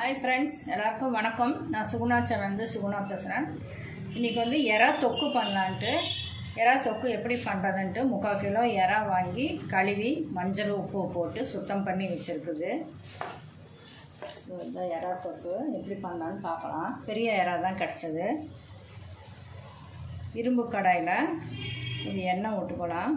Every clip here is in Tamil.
ஹாய் ஃப்ரெண்ட்ஸ் எல்லாருக்கும் வணக்கம் நான் சுகுணா சேனல்ந்து சுகுணா பேசுகிறேன் இன்றைக்கி வந்து எறா தொக்கு பண்ணலான்ட்டு எறா தொக்கு எப்படி பண்ணுறதுன்ட்டு முக்கால் கிலோ எறா வாங்கி கழுவி மஞ்சள் உப்பு போட்டு சுத்தம் பண்ணி வச்சுருக்குது இந்த எறா தொக்கு எப்படி பண்ணலான்னு பார்க்கலாம் பெரிய எறா தான் கிடச்சது இரும்பு கடாயில் இது எண்ணெய் விட்டுக்கலாம்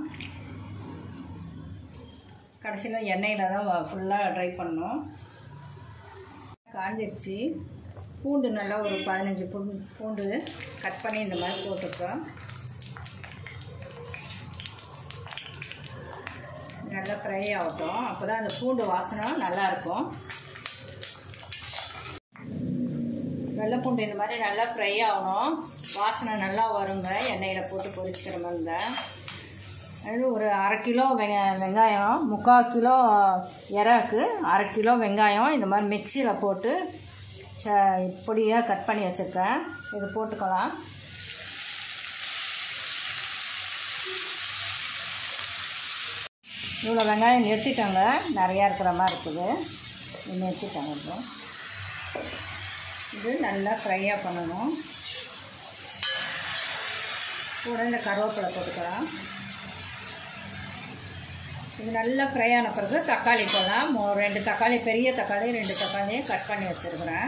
கடைசியில் எண்ணெயில் தான் ஃபுல்லாக ட்ரை பண்ணணும் காஞ்சிருச்சு பூண்டு நல்லா ஒரு பதினஞ்சு பூண்டு பூண்டு கட் பண்ணி இந்த மாதிரி போட்டுக்கிறோம் நல்லா ஃப்ரை ஆகட்டும் அப்போ தான் அந்த பூண்டு வாசனை நல்லாயிருக்கும் வெள்ளை பூண்டு இந்த மாதிரி நல்லா ஃப்ரை ஆகணும் வாசனை நல்லா வருங்க எண்ணெயில் போட்டு பொரிச்சிக்கிற மாதிரி இருந்தால் அது ஒரு அரை கிலோ வெங்க வெங்காயம் முக்கால் கிலோ இறாக்கு அரை கிலோ வெங்காயம் இந்த மாதிரி மிக்சியில் போட்டு ச பொடியாக கட் பண்ணி வச்சுருக்கேன் இது போட்டுக்கலாம் இவ்வளோ வெங்காயம் நிறுத்திட்டாங்க நிறையா இருக்கிற மாதிரி இருக்குது இது நிறுத்திட்டாங்க இப்போ இது நல்லா ஃப்ரையாக பண்ணணும் கூட இந்த கருவேப்பிலை போட்டுக்கலாம் இது நல்லா ஃப்ரை ஆன பிறகு தக்காளி போடலாம் மோ ரெண்டு தக்காளி பெரிய தக்காளி ரெண்டு தக்காளியும் கட் பண்ணி வச்சுருக்குறேன்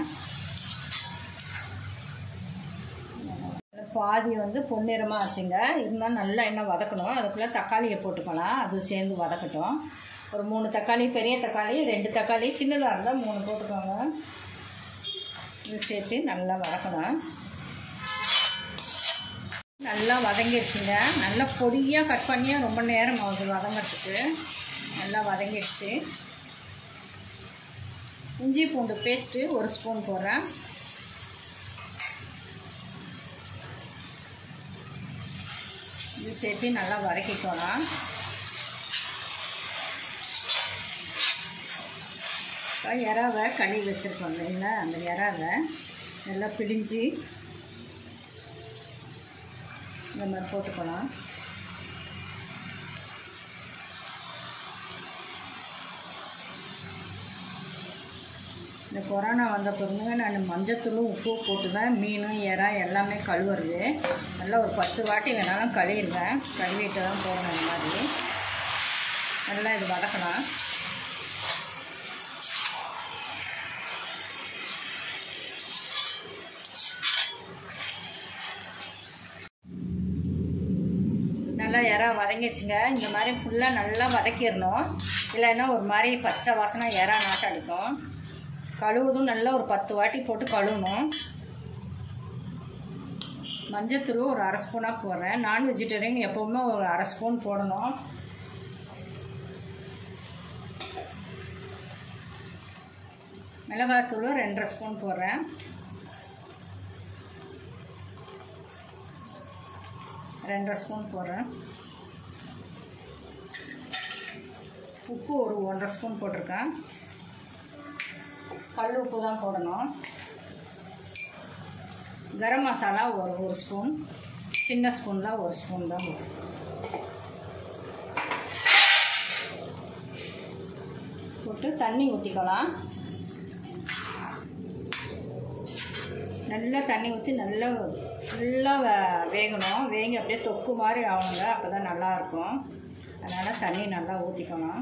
பாதி வந்து பொன்னிறமாக ஆச்சுங்க இருந்தால் நல்லா எண்ணெய் வதக்கணும் அதுக்குள்ளே தக்காளியை போட்டுக்கலாம் அது சேர்ந்து வதக்கட்டும் ஒரு மூணு தக்காளி பெரிய தக்காளி ரெண்டு தக்காளி சின்னதாக இருந்தால் மூணு போட்டுக்கோங்க இது சேர்த்து நல்லா வதக்கணும் நல்லா வதங்கிடுச்சுங்க நல்லா பொடியாக கட் பண்ணியாக ரொம்ப நேரம் ஆகுது வதங்கிறதுக்கு நல்லா வதங்கிடுச்சு இஞ்சி பூண்டு பேஸ்ட்டு ஒரு ஸ்பூன் போடுறேன் இது சேர்த்து நல்லா வதக்கிக்கோலாம் இறாவை கழுவி வச்சுருக்கோம் இல்லைங்களா அந்த இறாவை நல்லா பிழிஞ்சு இந்த மாதிரி போட்டுக்கலாம் இந்த கொரோனா வந்த பிறகு நான் மஞ்சத்தூளும் உப்பு போட்டு தான் மீன் இறா எல்லாமே கழுவுறது நல்லா ஒரு பத்து வாட்டி வேணாலும் கழுவிடுவேன் கழுவிட்டு தான் போகணும் இந்த மாதிரி நல்லா இது வதக்கலாம் நல்லா இறா வதங்கிடுச்சுங்க இந்த மாதிரி ஃபுல்லாக நல்லா வதக்கிடணும் இல்லைன்னா ஒரு மாதிரி பச்சை வாசனை இறா நாட்டம் அடிக்கும் கழுவுதும் நல்லா ஒரு பத்து வாட்டி போட்டு கழுவணும் மஞ்சத்தூள் ஒரு அரை ஸ்பூனாக போடுறேன் நான் வெஜிடேரியன் எப்போவுமே ஒரு அரை ஸ்பூன் போடணும் மிளகாத்தூள் ரெண்டரை ஸ்பூன் போடுறேன் ரெண்டரை ஸ்பூன் போடுறேன் உப்பு ஒரு ஒன்றரை ஸ்பூன் போட்டிருக்கேன் கல் உப்பு தான் போடணும் கரம் மசாலா ஒரு ஒரு ஸ்பூன் சின்ன ஸ்பூனில் ஒரு ஸ்பூன் தான் போடும் போட்டு தண்ணி ஊற்றிக்கலாம் நல்லா தண்ணி ஊற்றி நல்லா ஃபுல்லாக வே வேகணும் வேகி அப்படியே தொக்கு மாதிரி ஆகணுங்க அப்போ தான் நல்லாயிருக்கும் அதனால் தண்ணி நல்லா ஊற்றிக்கணும்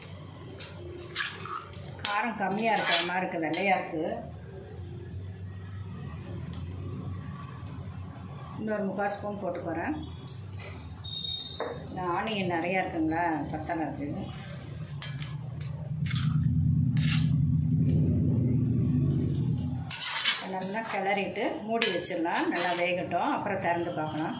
காரம் கம்மியாக இருக்கிற மாதிரி இருக்குது வெள்ளையாக இருக்குது இன்னொரு முக்கால் ஸ்பூன் போட்டுக்கிறேன் ஆனியன் நிறையா இருக்குங்களா பத்தலை இருக்குது நல்லா கிளறிட்டு மூடி வச்சிடலாம் நல்லா வேகட்டும் அப்புறம் திறந்து பார்க்கலாம்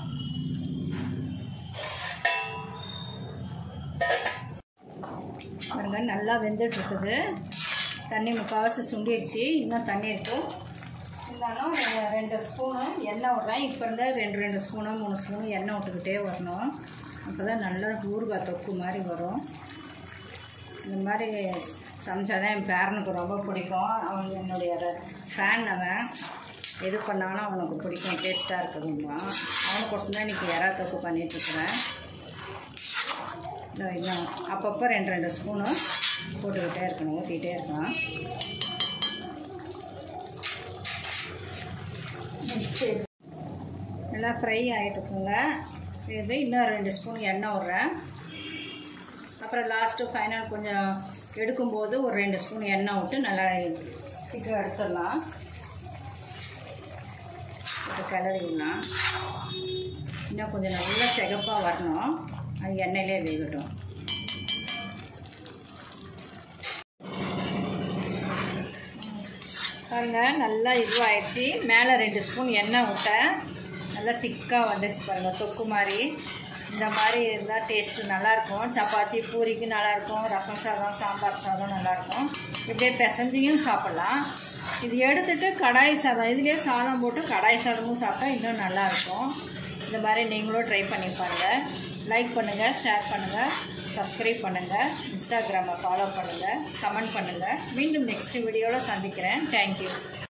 பாருங்க நல்லா வெந்துட்டுருக்குது தண்ணி முக்கால்வாசி சுண்டிடுச்சு இன்னும் தண்ணி இருக்குது இருந்தாலும் ரெண்டு ஸ்பூனு எண்ணெய் விட்றேன் இப்போ இருந்தால் ரெண்டு ரெண்டு ஸ்பூனு மூணு ஸ்பூனு எண்ணெய் விட்டுக்கிட்டே வரணும் அப்போ தான் நல்லா ஊறுகாய் தொக்கு மாதிரி வரும் இந்த மாதிரி சமைச்சா தான் என் பேரனுக்கு ரொம்ப பிடிக்கும் அவன் என்னுடைய ஃபேன் அவன் எது பண்ணாலும் அவனுக்கு பிடிக்கும் டேஸ்ட்டாக இருக்குதுங்களா அவனுக்கோசம் தான் இன்றைக்கி இறா தொக்கு பண்ணிகிட்ருக்குறேன் இன்னும் அப்பப்போ ரெண்டு ரெண்டு ஸ்பூனு போட்டுக்கிட்டே இருக்கணும் ஊற்றிக்கிட்டே இருக்கலாம் நல்லா ஃப்ரை ஆகிட்டுருக்குங்க இது இன்னும் ரெண்டு ஸ்பூன் எண்ணெய் விட்றேன் அப்புறம் லாஸ்ட்டு ஃபைனல் கொஞ்சம் எடுக்கும்போது ஒரு ரெண்டு ஸ்பூன் எண்ணெய் விட்டு நல்லா சீக்கிரம் எடுத்துடலாம் இப்போ கிளறி விடலாம் இன்னும் கொஞ்சம் நல்லா சிகப்பாக வரணும் அது எண்ணெயிலே வேகட்டும் பாருங்க நல்லா இதுவாகிடுச்சு மேலே ரெண்டு ஸ்பூன் எண்ணெய் விட்டேன் நல்லா திக்காக வந்துச்சு பாருங்கள் தொக்கு மாதிரி இந்த மாதிரி இருந்தால் டேஸ்ட்டு நல்லாயிருக்கும் சப்பாத்தி பூரிக்கு நல்லாயிருக்கும் ரசம் சாதம் சாம்பார் சாதம் நல்லாயிருக்கும் இப்படியே பிசைஞ்சியும் சாப்பிட்லாம் இது எடுத்துட்டு கடாய் சாதம் இதுலேயே சாதம் போட்டு கடாய் சாதமும் சாப்பிட்டா இன்னும் நல்லாயிருக்கும் இந்த மாதிரி நீங்களும் ட்ரை பண்ணி பாருங்கள் லைக் பண்ணுங்கள் ஷேர் பண்ணுங்கள் சப்ஸ்கிரைப் பண்ணுங்கள் இன்ஸ்டாகிராமை ஃபாலோ பண்ணுங்கள் கமெண்ட் பண்ணுங்கள் மீண்டும் நெக்ஸ்ட் வீடியோவில் சந்திக்கிறேன் தேங்க்யூ